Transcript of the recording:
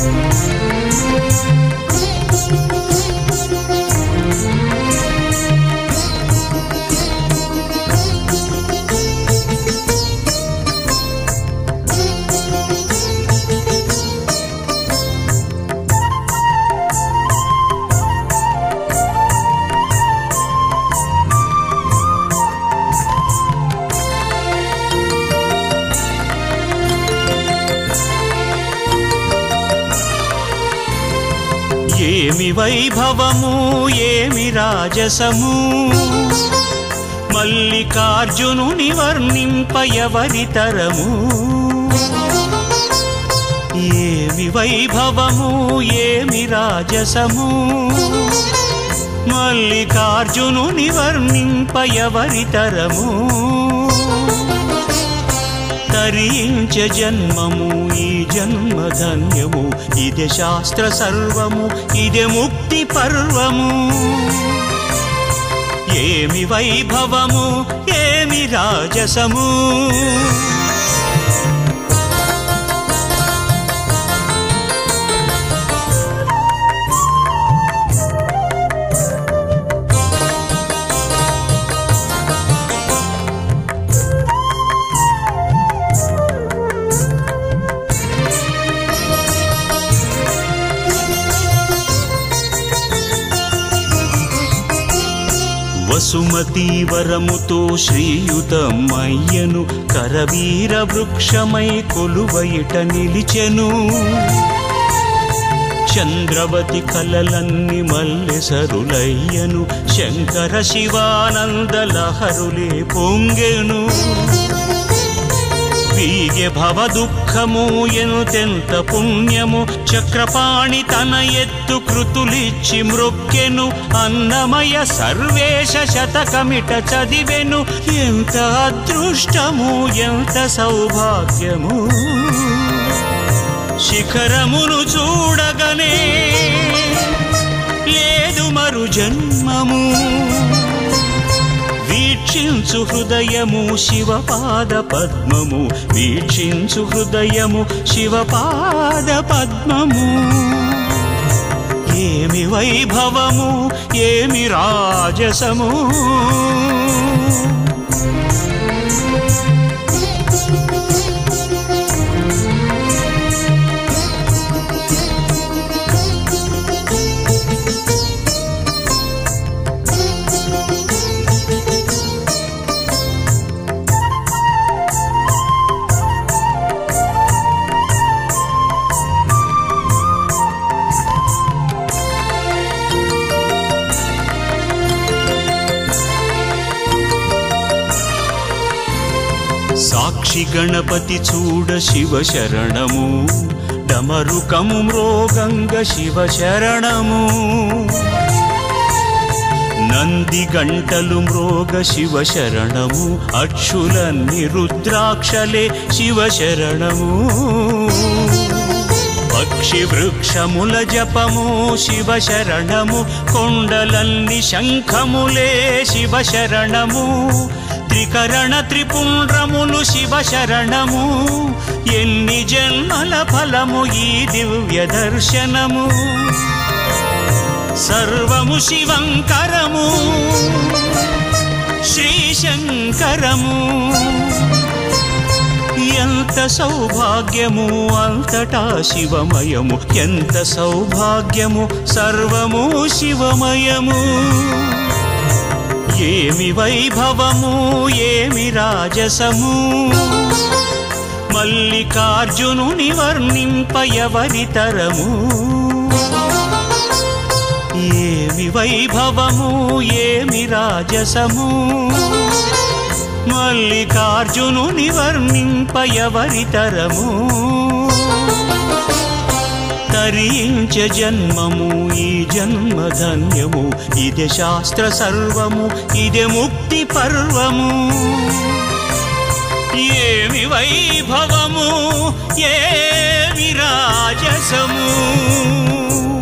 ఏమి వైభవము ఏమి రాజసము మల్లికార్జునుని వర్ణింప ఎవరి తరము ఏమి వైభవము ఏమి రాజసము మల్లికార్జునుని వర్ణింప ఎవరి తరము తరించ జన్మము ఈ జన్మ ధన్యము ఇదే శాస్త్ర సర్వము ఇదే ముక్తి పర్వము ఏమి వైభవము ఏమి రాజసము వసుమతి వరముతో శ్రీయుతమయ్యను కరవీర వృక్షమై కొలువయిట నిలిచెను చంద్రవతి కలలన్ని మల్లెసరులయ్యను శంకర శివానంద లహరులే పొంగెను వీగే భవ దుఃఖము ఎంతెంత పుణ్యము చక్రపాణి తన ఎత్తు కృతులిచ్చి మృక్కెను అన్నమయ సర్వేశ శతకమిట చదివెను ఎంత అదృష్టము ఎంత సౌభాగ్యము శిఖరమును చూడగనే లేదు మరు జన్మము వీక్షించు హృదయము శివపాద పద్మము వీక్షించు హృదయము శివపాద పద్మము ఏమి వైభవము ఏమి రాజసము సాక్షి గణపతి చూడ శివ శరణము డమరుకము మ్రోగంగ శివ శరణము నంది గంటలు మ్రోగ శివ శరణము అక్షులన్ని రుద్రాక్షలే శివ శరణము పక్షి వృక్షముల జపము శివ శరణము కొండలన్ని శంఖములే శివ శరణము త్రికరణ త్రిపుండ్రములు శివ శరణము ఎన్ని జన్మల ఫలము ఈ దివ్య దర్శనము సర్వము శివంకరము శ్రీశంకరము ఎంత సౌభాగ్యము అంతటా శివమయము ఎంత సౌభాగ్యము సర్వము శివమయము ఏమి వైభవము ఏమి రాజసము మల్లికార్జునుని వర్ణింప ఎవరి తరము ఏమి వైభవము ఏమి రాజసము మల్లికార్జునుని వర్ణింప ఎవరి తరము తరించ జన్మము ఈ జన్మ ధన్యము ఇదే శాస్త్ర సర్వము ఇదే ముక్తి పర్వము ఏమి వైభవము ఏమి రాజసము